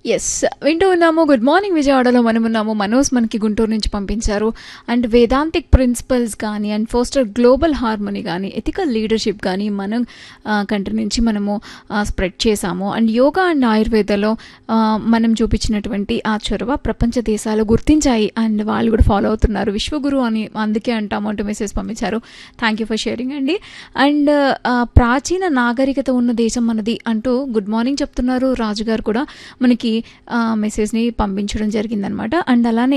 yes వింటూ ఉన్నాము good morning విజయవాడలో మనం ఉన్నాము మనోజ్ మనకి గుంటూరు నుంచి పంపించారు అండ్ వేదాంతిక్ ప్రిన్సిపల్స్ కానీ అండ్ ఫోస్టర్ గ్లోబల్ హార్మోనీ కానీ ఎథికల్ లీడర్షిప్ కానీ మనం కంట్రీ నుంచి మనము స్ప్రెడ్ చేశాము అండ్ యోగా అండ్ ఆయుర్వేదలో ఆ, మనం చూపించినటువంటి ఆ చొరవ ప్రపంచ దేశాలు గుర్తించాయి అండ్ వాళ్ళు కూడా ఫాలో అవుతున్నారు విశ్వగురు అని అందుకే అంటాము అంటూ మెసేజ్ పంపించారు థ్యాంక్ యూ ఫర్ షేరింగ్ అండి అండ్ ఆ, ప్రాచీన నాగరికత ఉన్న దేశం మనది అంటూ గుడ్ మార్నింగ్ చెప్తున్నారు రాజు గారు కూడా మనకి ఆ, మెసేజ్ని పంపించడం జరిగిందనమాట అండ్ అలానే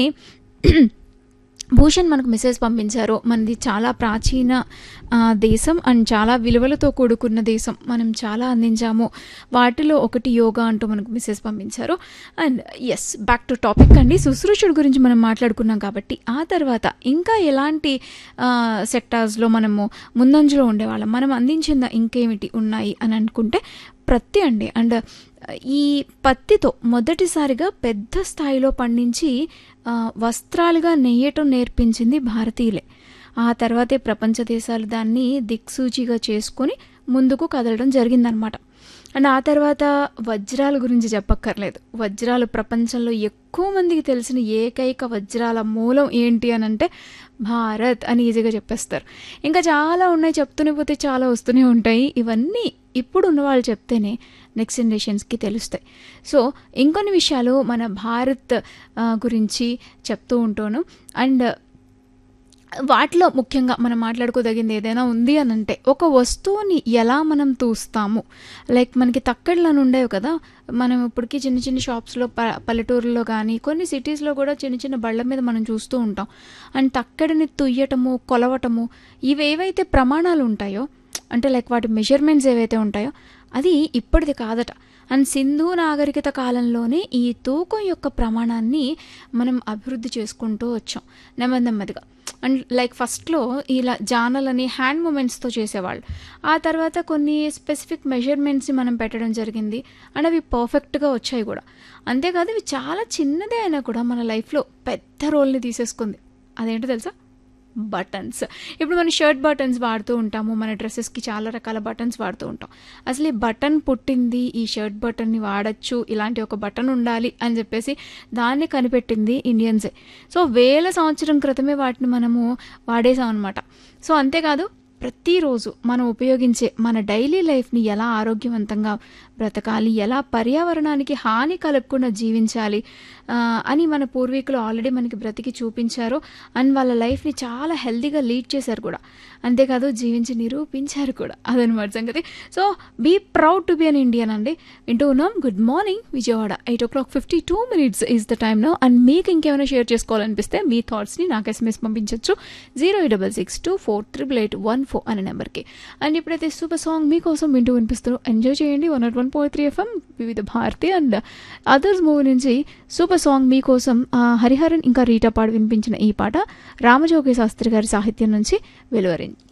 భూషణ్ మనకు మెసేజ్ పంపించారు మనది చాలా ప్రాచీన ఆ, దేశం అండ్ చాలా విలువలతో కూడుకున్న దేశం మనం చాలా అందించాము వాటిలో ఒకటి యోగా అంటూ మనకు మెసేజ్ పంపించారు and yes back to topic అండి శుశ్రూషుడు గురించి మనం మాట్లాడుకున్నాం కాబట్టి ఆ తర్వాత ఇంకా ఎలాంటి సెక్టార్స్లో మనము ముందంజలో ఉండేవాళ్ళం మనం అందించిన ఇంకేమిటి ఉన్నాయి అని అనుకుంటే ప్రత్తి అండి అండ్ ఈ పత్తితో మొదటిసారిగా పెద్ద స్థాయిలో పండించి ఆ, వస్త్రాలుగా నెయ్యటం నేర్పించింది భారతీయులే ఆ తర్వాతే ప్రపంచ దేశాలు దాన్ని దిక్సూచిగా చేసుకొని ముందుకు కదలడం జరిగిందనమాట అండ్ ఆ తర్వాత వజ్రాల గురించి చెప్పక్కర్లేదు వజ్రాలు ప్రపంచంలో ఎక్కువ మందికి తెలిసిన ఏకైక వజ్రాల మూలం ఏంటి అని అంటే భారత్ అని ఈజీగా చెప్పేస్తారు ఇంకా చాలా ఉన్నాయి చెప్తూనే పోతే చాలా వస్తూనే ఉంటాయి ఇవన్నీ ఇప్పుడు ఉన్న వాళ్ళు చెప్తేనే నెక్స్ట్ జనరేషన్స్కి తెలుస్తాయి సో ఇంకొన్ని విషయాలు మన భారత్ ఆ, గురించి చెప్తూ ఉంటాను అండ్ వాటిలో ముఖ్యంగా మనం మాట్లాడుకోదగింది ఏదైనా ఉంది అని అంటే ఒక వస్తువుని ఎలా మనం తూస్తాము లైక్ మనకి తక్కడలను ఉండేవి కదా మనం ఇప్పటికీ చిన్న చిన్న షాప్స్లో ప పల్లెటూరులో కానీ కొన్ని సిటీస్లో కూడా చిన్న చిన్న బళ్ళ మీద మనం చూస్తూ ఉంటాం అండ్ తక్కడిని తుయ్యటము కొలవటము ఇవి ఏవైతే ప్రమాణాలు ఉంటాయో అంటే లైక్ వాటి మెజర్మెంట్స్ ఏవైతే ఉంటాయో అది ఇప్పటిది కాదట అండ్ సింధు నాగరికత కాలంలోనే ఈ తూకం యొక్క ప్రమాణాన్ని మనం అభివృద్ధి చేసుకుంటూ వచ్చాం నెమ్మది నెమ్మదిగా అండ్ లైక్ ఫస్ట్లో ఇలా జానలని హ్యాండ్ మూమెంట్స్తో చేసేవాళ్ళు ఆ తర్వాత కొన్ని స్పెసిఫిక్ మెజర్మెంట్స్ని మనం పెట్టడం జరిగింది అండ్ అవి పర్ఫెక్ట్గా వచ్చాయి కూడా అంతేకాదు ఇవి చాలా చిన్నదే అయినా కూడా మన లైఫ్లో పెద్ద రోల్ని తీసేసుకుంది అదేంటో తెలుసా బటన్స్ ఇప్పుడు మనం షర్ట్ బటన్స్ వాడుతూ ఉంటాము మన డ్రెస్సెస్కి చాలా రకాల బటన్స్ వాడుతూ ఉంటాం అసలు ఈ బటన్ పుట్టింది ఈ షర్ట్ బటన్ని వాడచ్చు ఇలాంటి ఒక బటన్ ఉండాలి అని చెప్పేసి దాన్ని కనిపెట్టింది ఇండియన్సే సో వేల సంవత్సరం క్రితమే వాటిని మనము వాడేసాం అనమాట సో అంతేకాదు ప్రతిరోజు మనం ఉపయోగించే మన డైలీ లైఫ్ని ఎలా ఆరోగ్యవంతంగా బ్రతకాలి ఎలా పర్యావరణానికి హాని కలగకుండా జీవించాలి ఆ, అని మన పూర్వీకులు ఆల్రెడీ మనకి బ్రతికి చూపించారు అండ్ వాళ్ళ లైఫ్ని చాలా హెల్తీగా లీడ్ చేశారు కూడా అంతేకాదు జీవించి నిరూపించారు కూడా అదనమాట సంగతి so be proud to be an Indian అండి వింటూ ఉన్నాం good morning Vijayawada eight o'clock fifty two minutes is the time now and మీకు ఇంకేమైనా షేర్ చేసుకోవాలనిపిస్తే మీ థాట్స్ని నాకు ఎస్ఎంఎస్ పంపించవచ్చు zero eight double six two four triple eight one four అనే నెంబర్కి అండ్ ఇప్పుడైతే సూపర్ సాంగ్ మీకోసం వింటూ వినిపిస్తారు ఎంజాయ్ చేయండి one nought one point three FM Vividh Bharati and others movie నుంచి సూపర్ సాంగ్ మీకోసం ఆ, హరిహరన్ ఇంకా రీటా పాడు వినిపించిన ఈ పాట రామజోగి శాస్త్రి గారి సాహిత్యం నుంచి వెలువరింది